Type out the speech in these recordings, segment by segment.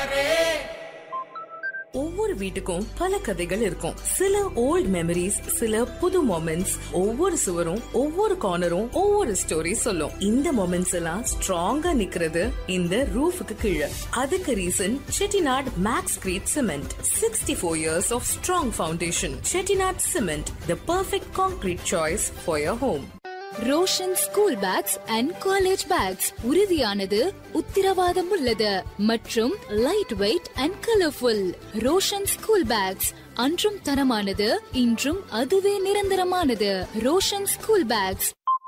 ஒவ்வொரு வீட்டுக்கும் பல கதைகள் இருக்கும் சில ஓல்ட் மெமரிஸ் சில புது மொமெண்ட்ஸ் ஒவ்வொரு சுவரும் ஒவ்வொரு கார்னரும் ஒவ்வொரு ஸ்டோரி சொல்லும் இந்த மொமெண்ட்ஸ் எல்லாம் ஸ்ட்ராங்கா நிக்கிறது இந்த ரூஃபுக்கு கீழே அதுக்கு reason Chettinad maxcrete cement sixty four years of strong foundation Chettinad cement the perfect concrete choice for your home Roshan school bags and college bags உறுதியானது உத்திரவாதம் உள்ளது மற்றும் light weight and colourful Roshan school bags அன்றும் தரமானது இன்றும் அதுவே நிரந்தரமானது ரோஷன் ஸ்கூல் பேக்ஸ்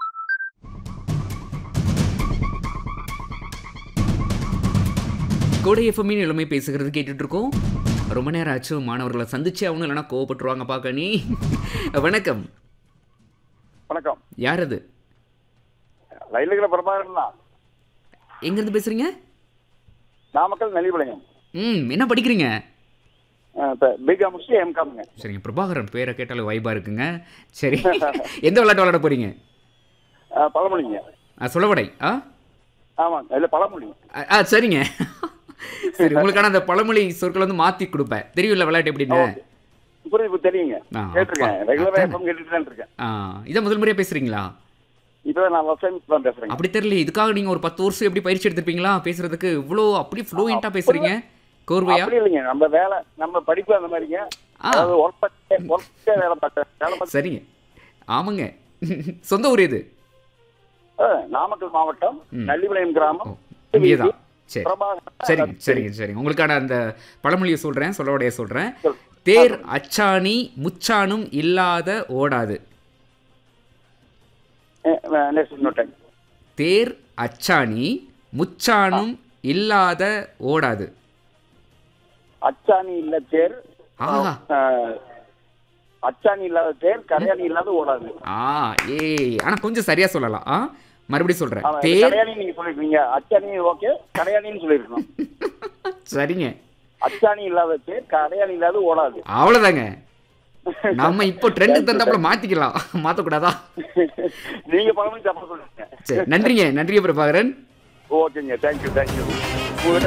கோடை எஃப்எம்மின் இளமை பேசுகிறது கேட்டுட்டு இருக்கோம் ரொம்ப நேரம் ஆச்சு மாணவர்களை சந்திச்சு அவங்க இல்லைனா கோவப்பட்டுருவாங்க பார்க்க நீ வணக்கம் வணக்கம் யார் அது ரயில் இருக்கிற பிரபாகரன் தான் எங்கேருந்து பேசுறீங்க நாமக்கல் நெல்லிபாளையம் ம் என்ன படிக்கிறீங்க பிகா முடிச்சு எம்காமுங்க சரிங்க பிரபாகரன் பேரை கேட்டாலும் வைபா இருக்குங்க சரி எந்த விளையாட்டு விளையாட போறீங்க பழமொழிங்க ஆ, சொல்லவடை ஆ ஆமாங்க இல்லை பழமொழி ஆ, ஆ சரிங்க சரி உங்களுக்கான அந்த பழமொழி சொற்களை வந்து மாத்தி கொடுப்பேன் தெரியும்ல விளையாட்டு எப்படின்னு புரியுது தெரியுங்க ஆ, கேட்டிருக்கேன் அப்பா. ரெகுலராக அதானே. எஃப்எம் கேட்டுட்டு தான் இருக்கேன் ஆ இதான் முதல் முறையா பேசுறீங்களா இப்போ நான் ஃபர்ஸ்ட் டைம் தான் பேசுறேங்க அப்படி தெரியல இதுக்காக நீங்க ஒரு பத்து வருஷம் எப்படி பயிற்சி எடுத்திருப்பீங்களா பேசுறதுக்கு இவ்வளோ அப்படி ஃப்ளூயண்டா பேசுறீங்க கோர்வையா அப்படி இல்லைங்க நம்ம வேலை நம்ம படிப்பு அந்த மாதிரிங்க ஆ. அதாவது ஒர்க் பண்ணி ஒர்க் வேலை பார்த்தேன் வேலை பார்த்து சரிங்க ஆமாங்க சொந்த ஊர் இது ஆ, நாமக்கல் மாவட்டம் ம். நள்ளிபாளையம் கிராமம் இங்கே தான் சரி பிரபாகரன் சரிங்க சரிங்க சரிங்க உங்களுக்கான அந்த பழமொழியை சொல்றேன் சொல்லவுடைய சொல்றேன் சொல். தேர் அச்சாணி முச்சானும் இல்லாத ஓடாது நெக்ஸ்ட் இன்னொரு டைம் தேர் அச்சாணி முச்சானும் இல்லாத ஓடாது அச்சாணி இல்ல தேர் ஆஹா. ஆ, அச்சாணி இல்லாத தேர் கரையாணி இல்லாத ஓடாது ஆ ஏய் ஆனா கொஞ்சம் சரியா சொல்லலாம் ஆ மறுபடியும் சொல்றேன் ஆமா, தேர் கரையாணி நீங்க சொல்லிருக்கீங்க அச்சாணி ஓகே கரையாணின்னு சொல்லிருக்கணும் சரிங்க அச்சாணி இல்லாத தேர் கரையாணி இல்லாத ஓடாது அவ்வளவுதாங்க நம்ம இப்போ ட்ரெண்டுக்கு தந்தாப்புல மாத்திக்கலாம் மாத்தக்கூடாதா நீங்க பழமொழி தப்பா சொல்லுங்க சரி நன்றிங்க நன்றிங்க பிரபாகரன் ஓகேங்க தேங்க்யூ தேங்க்யூ உங்ககிட்ட